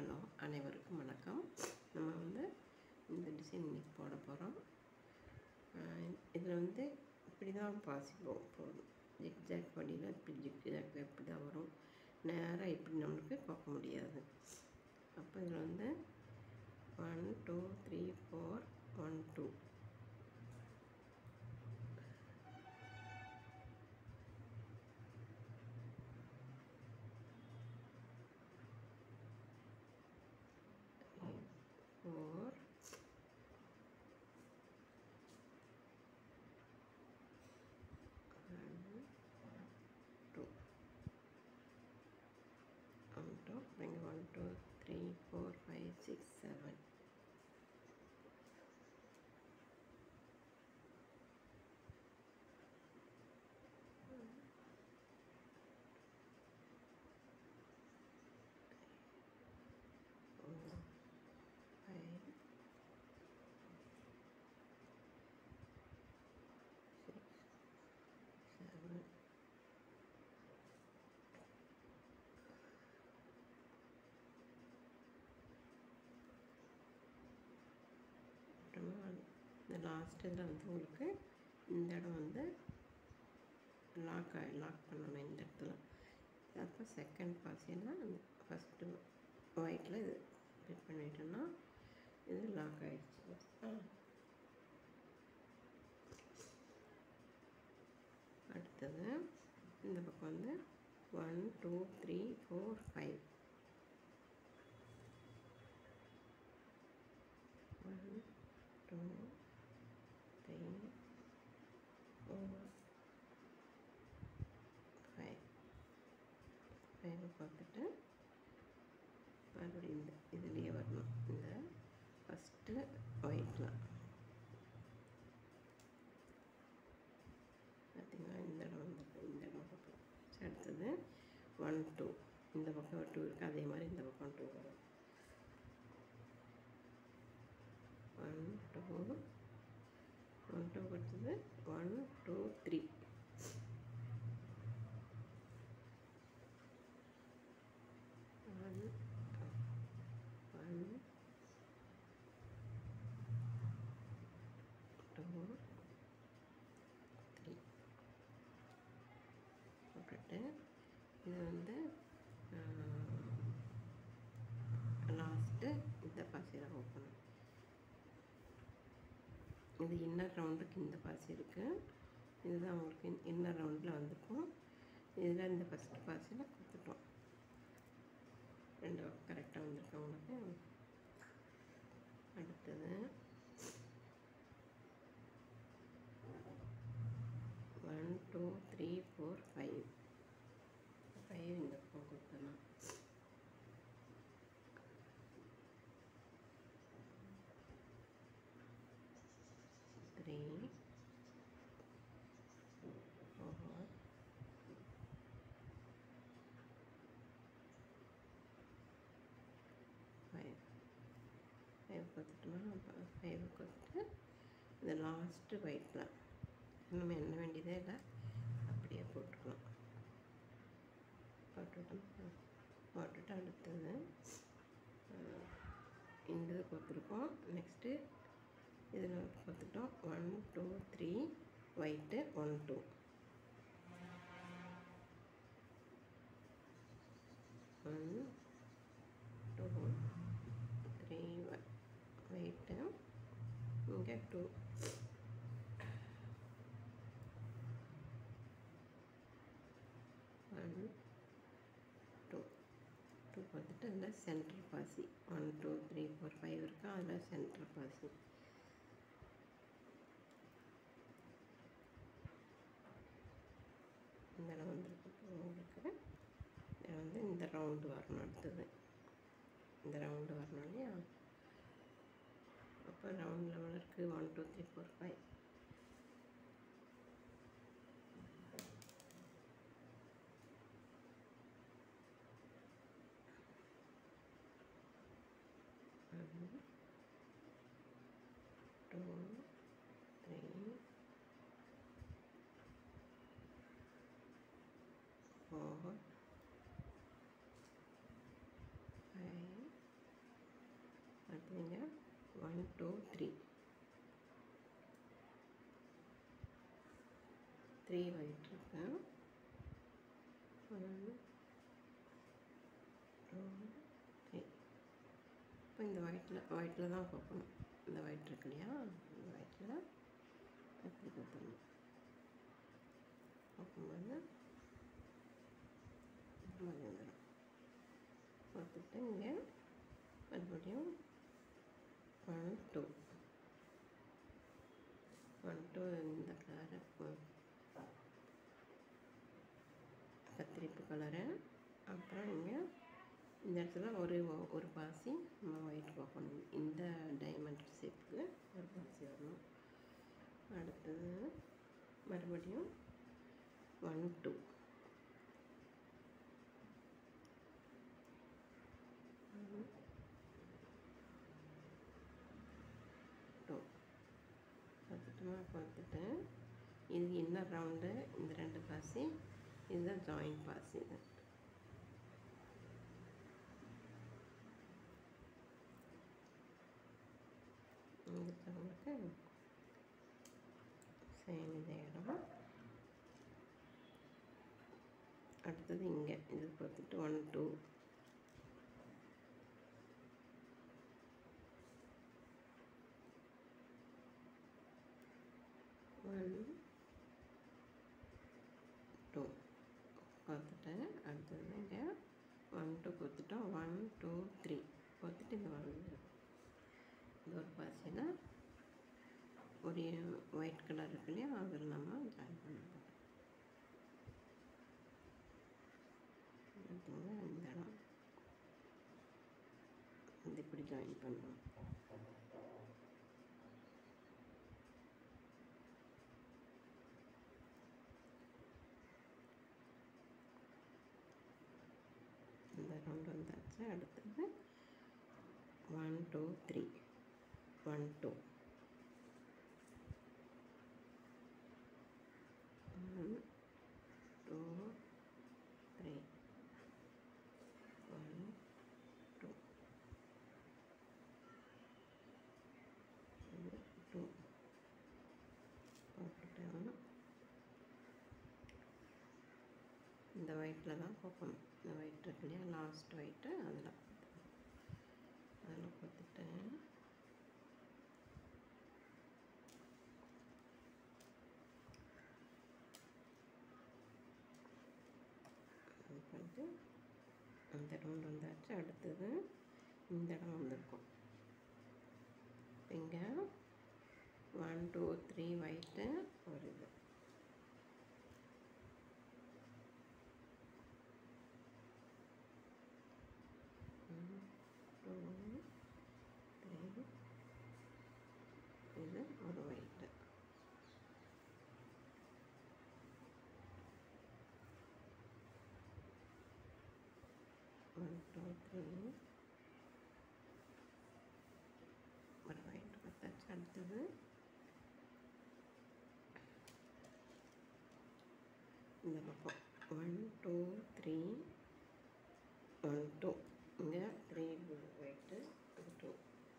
hello அனைவருக்கும் வணக்கம் நம்ம வந்து இந்த டிசைன் இன்னைக்கு போட போகிறோம் இதில் வந்து இப்படி தான் பாசி போகும் போதும் ஜிக் ஜாக் படியில் இப்படி ஜிக் ஜாக் இப்படி தான் வரும் நேராக இப்படி நம்மளுக்கு பார்க்க முடியாது அப்போ இதில் வந்து one two three four one two four one two on top bring one two three four five six seven four five six seven அப்புறமா இந்த லாஸ்ட் இதில் வந்து உங்களுக்கு இந்த இடம் வந்து லாக் லாக் பண்ணணும் இந்த இடத்துல அப்போ செகண்ட் பாசினா ஃபஸ்ட்டு ஒயிட்டில் இது ஃபிட் பண்ணிட்டோன்னா இது லாக் ஆகிடுச்சு ஆ அடுத்தது இந்த பக்கம் வந்து one two three four five one two three four five five பார்த்துட்டு மறுபடியும் இந்த இதுலேயே வரணும் இந்த ஃபஸ்ட்டு ஒயிட்டில் பார்த்திங்கன்னா இந்த இடம் வந்து இந்த இடம் பக்கம் அடுத்தது ஒன் டூ இந்த பக்கம் டூ இருக்குது அதே மாதிரி இந்த பக்கம் டூ வரும் ஒன் டூ ஒன் டூ அடுத்தது one two three one one two three போட்டுட்டு இது வந்து லாஸ்ட்டு இந்த பாசியில் ஓப்பன் இது இன்னர் ரவுண்டுக்கு இந்த பாசி இருக்குது இதுதான் உங்களுக்கு இன்னர் ரவுண்டில் வந்துருக்கும் இதில் இந்த ஃபஸ்ட்டு பாசியில் கொடுத்துட்டோம் ரெண்டு கரெக்டாக வந்திருக்கு உங்களுக்கு அடுத்தது one two three four five five இந்த பக்கம் கொடுத்தலாம் த்ரீ ஃபோர் ஃபைவ் ஃபைவ் கொடுத்துட்டோம்னா ஃபைவ் கொடுத்துட்டு இந்த லாஸ்ட்டு ஒயிட்டில் இன்னும் எண்ண வேண்டியதே இல்லை அப்படியே போட்டுக்கலாம் போட்டுட்டோம் போட்டுட்டு அடுத்தது இந்த இது கொடுத்துருக்கோம் நெக்ஸ்ட்டு இதில் கொடுத்துட்டோம் one two three white one two one two three white இங்கே டூ ஒன் டூ டூ பார்த்துட்டு அதில் சென்ட்ரல் பாசி one two three four five இருக்கா அதில் சென்ட்ரல் பாசி இந்த இடம் வந்துருக்கு உங்களுக்கு இதில் வந்து இந்த ரவுண்டு வரணும் அடுத்தது இந்த ரவுண்டு வரணும் இல்லையா அப்போ ரவுண்ட் லெவலில் இருக்குது one two three four five one, two, three, four, five, அடுத்ததுங்க one two three three white இருக்கு ஒன் டூ த்ரீ இப்போ இந்த ஒயிட்டில் ஒயிட்டில் தான் கோக்கணும் இந்த ஒயிட் இருக்கு இல்லையா இந்த ஒயிட்டில் எப்படி கோக்கணும் கோக்கும்போது இந்த மாதிரி வந்துடும் பார்த்துட்டு இங்கே மறுபடியும் ஒன் டூ ஒன் டூ இந்த கலரை கத்திரிப்பு கலரு அப்புறம் இங்கே இந்த இடத்துல ஒரு ஒரு பாசி நம்ம ஒயிட் பார்க்கணும் இந்த டைமண்ட் ஷேப்புக்கு ஒரு பாசி வரணும் அடுத்தது மறுபடியும் ஒன் டூ டூ பார்த்துட்டுமா பார்த்துட்டு இது இன்னர் ரவுண்டு இந்த ரெண்டு பாசி இதுதான் ஜாயிண்ட் பாசி இது உங்களுக்கு சேம் இதே இடம் அடுத்தது இங்கே இது பார்த்துட்டு ஒன் டூ ஒன் டூ பார்த்துட்டேன் அடுத்தது இங்கே ஒன் டூ கொடுத்துட்டோம் ஒன் டூ த்ரீ பார்த்துட்டு இந்த ஒன் இது ஒரு பாசியில் ஒரு ஒயிட் கலர் இருக்கு இல்லையா அதில் நம்ம ஜாயின் பண்ண போகிறோம் இந்த இடம் இது இப்படி ஜாயின் பண்ணணும் இந்த ரவுண்ட் வந்தாச்சு அடுத்தது one two three one two one two three one two two போட்டுட்டேன் இந்த ஒயிட்டில் தான் கோக்கணும் இந்த ஒயிட் இருக்கு இல்லையா லாஸ்ட் ஒயிட்டு அதில் அதில் கொடுத்துட்டேன் அது பண்ணிட்டு அந்த ரவுண்ட் வந்தாச்சு அடுத்தது இந்த இடம் வந்திருக்கும் இங்கே ஒன் டூ த்ரீ ஒயிட்டு ஒரு இது டூ த்ரீ இது ஒரு ஒயிட்டு ஒன் டூ த்ரீ ஒரு ஒயிட் பார்த்தாச்சு அடுத்தது இந்த பக்கம் one two three one two இங்கே த்ரீ ஒயிட்டு டூ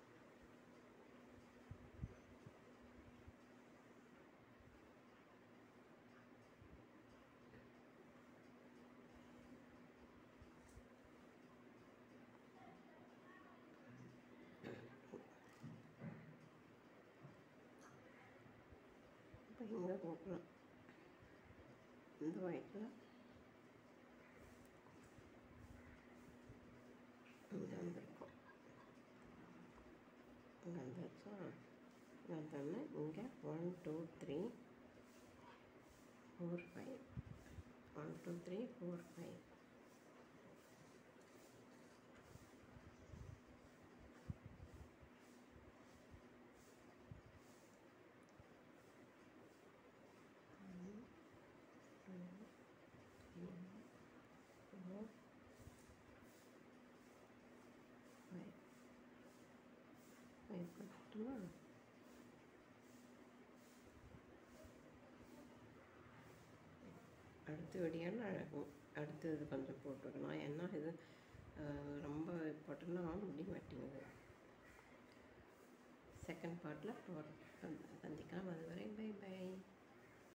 இப்போ இங்கே போக்கலாம் இந்த ஒயிட்டில் இங்கே வந்திருக்கும் இங்கே வந்துருச்சா இங்கே வந்தோடனே இங்கே one two three four five one two three four five பயன்படுத்தட்டுமா அடுத்த வீடியோவில் அடுத்து இது கொஞ்சம் போட்டுக்கலாம் ஏன்னா இது அஹ், ரொம்ப போட்டோன்னா முடிய மாட்டேங்குது செகண்ட் பார்ட்டில் போடுறோம் அந்த அந்த